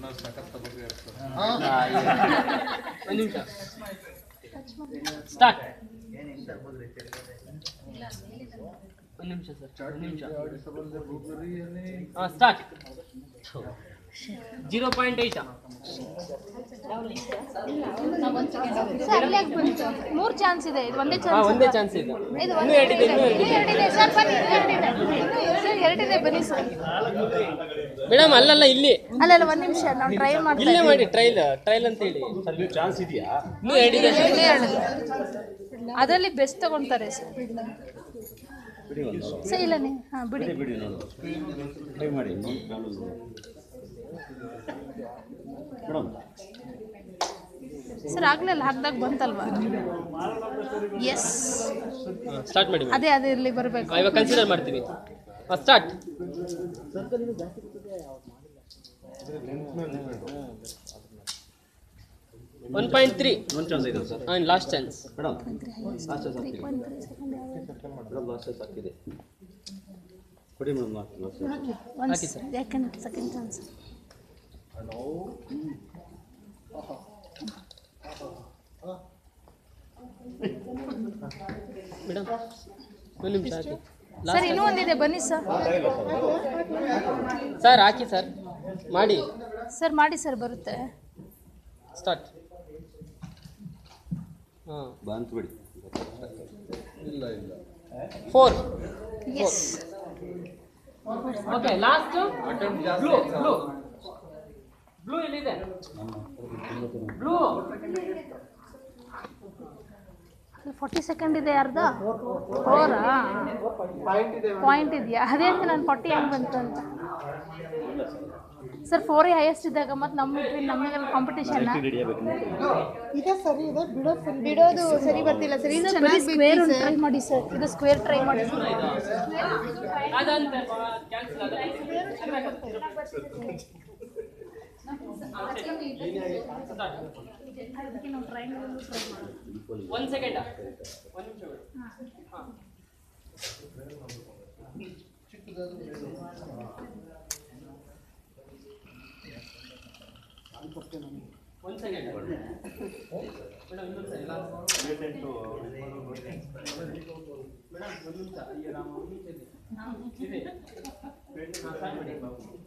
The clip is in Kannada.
ಒಂದು ನಿಮಿಷ ಸ್ಟಾರ್ಟ್ ಒಂದು ನಿಮಿಷ ಸರ್ ಒಂದು ನಿಮಿಷ ಹಾಂ start zero point eight sir ಅಲ್ಲೇ ಬಂತು ಮೂರು ಚಾನ್ಸ್ ಇದೆ ಇದು ಒಂದೇ ಹಾಂ ಚಾನ್ಸ್ ಒಂದೇ ಚಾನ್ಸ್ ಇದೆ ಇದು ಇನ್ನೂ ಒಂದೇ ಎರಡಿದೆ ಇನ್ನೂ ಇನ್ನೂ ಎರಡಿದೆ ಎರಡಿದೆ ಸರ್ ಬನ್ನಿ ಇನ್ನೂ ಎರಡಿದೆ ಸರ್ ಎರಡಿದೆ ಬನ್ನಿ ಸರ್ ಮೇಡಮ್ ಅಲ್ಲಲ್ಲ ಇಲ್ಲಿ ಅಲ್ಲಲ್ಲ ಒಂದು ನಿಮಿಷ ನಾವು ಟ್ರೈ ಮಾಡ್ತಾ ಇಲ್ಲೇ ಇದ್ದೀವಿ ಮಾಡಿ ಟ್ರೈಲ್ ಟ್ರೈಲ್ ಅಂತ ಹೇಳಿ ಚಾನ್ಸ್ ಇದೆಯಾ ಇನ್ನೂ ಎರಡಿದೆ ಇಲ್ಲೇ ಎರಡಿದೆ ಅದರಲ್ಲಿ ಬೆಸ್ಟ್ ತಗೊಳ್ತಾರೆ ಸರ್ ಬಿಡಿ ಒಂದು ಸರ್ ಇಲ್ಲನೇ ಹಾಂ ಬಿಡಿ ಬಿಡಿ ಬಿಡಿ ನೋಡು ಟ್ರೈ ಮಾಡಿ ಮೇಡಮ್ ಸರ್ ಆಗ್ಲೇ ಅಲ್ಲಿ ಹಾಕ್ದಾಗ ಬಂತಲ್ವಾ ಎಸ್ ಸ್ಟಾರ್ಟ್ ಮಾಡಿ madam. ಅದೇ ಅದೇ ಇಲ್ಲಿ ಬರಬೇಕು ಆ, ಇವಾಗ ಕನ್ಸಿಡರ್ ಮಾಡ್ತೀವಿ ಸ್ಟಾರ್ಟ್ ಒನ್ ಪಾಯಿಂಟ್ ತ್ರೀ ಒಂದು ಚಾನ್ಸ್ ಇದೆ sir and last chance madam last chance ಹಾಕ್ತೀವಿ ಮೇಡಮ್ ಲಾಸ್ಟ್ ಚಾನ್ಸ್ ಹಾಕಿದೆ ಕೊಡಿ ಮೇಡಮ್ ಲಾಸ್ಟ್ ಲಾಸ್ಟ್ ಚಾನ್ಸ್ ಒಂದು ಹಾಕಿ ಸರ್. ಯಾಕಂದ್ರೆ ಸೆಕೆಂಡ್ ಚಾನ್ಸ್ ಮೇಡಮ್ ಒಂದು ನಿಮಿಷ ಹಾಕಿ ಸರ್ ಇನ್ನೂ ಒಂದಿದೆ ಬನ್ನಿ ಸರ್ ಸರ್ ಹಾಕಿ ಸರ್ ಮಾಡಿ ಸರ್ ಮಾಡಿ ಸರ್ ಬರುತ್ತೆ ಸ್ಟಾರ್ಟ್ ಹಾಂ ಬಾ ಅಂತ ಬಿಡಿ four yes okay last blue blue blue ಎಲ್ಲಿದೆ ಬ್ಲೂ ಫಾರ್ಟಿ ಸೆಕೆಂಡ್ ಇದೆ ಅರ್ಧ ಫೋರಾ ಪಾಯಿಂಟ್ ಇದೆಯಾ ಅದೇ ಅಂತ ನಾನು ಫಾರ್ಟಿ ಹೆಂಗೆ ಬಂತು ಅಂತ ಸರ್ ಫೋರೇ ಹೈಯೆಸ್ಟ್ ಇದ್ದಾಗ ಮತ್ತು ನಮ್ಮ ಬಿಟ್ವೀನ್ ನಮಗೆ ಕಾಂಪಿಟೇಷನ್ ರೆಡಿ ಆಗಬೇಕು ಇದೆ ಸರಿ ಇದೆ ಬಿಡೋದು ಸರಿ ಬಿಡೋದು ಸರಿ ಬರ್ತಿಲ್ಲ ಸರಿ ಇದು ಬರೀ ಚೆನ್ನಾಗಿ ಸ್ಕ್ವೇರ್ ಒಂದು ಟ್ರೈ ಮಾಡಿ ಸರ್ ಇದು ಸ್ಕ್ವೇರ್ ಟ್ರೈ ಮಾಡಿ ಅದಂತೆ ಕ್ಯಾನ್ಸಲ್ ಒಂದು ಸೆಕೆಂಡ್ ಒಂದು ನಿಮಿಷ ಮೇಡಮ್ ಹಾಂ ಒಂದು ಸೆಕೆಂಡ್ ಮೇಡಮ್ ಇನ್ನೊಂದು ಸರಿ last. ಮೇಡಮ್ ಒಂದು ನಿಮಿಷ ಈಗ ನಾವು ಇದೆ. ಇದೆ. ಹಾಂ, start ಮಾಡಿ.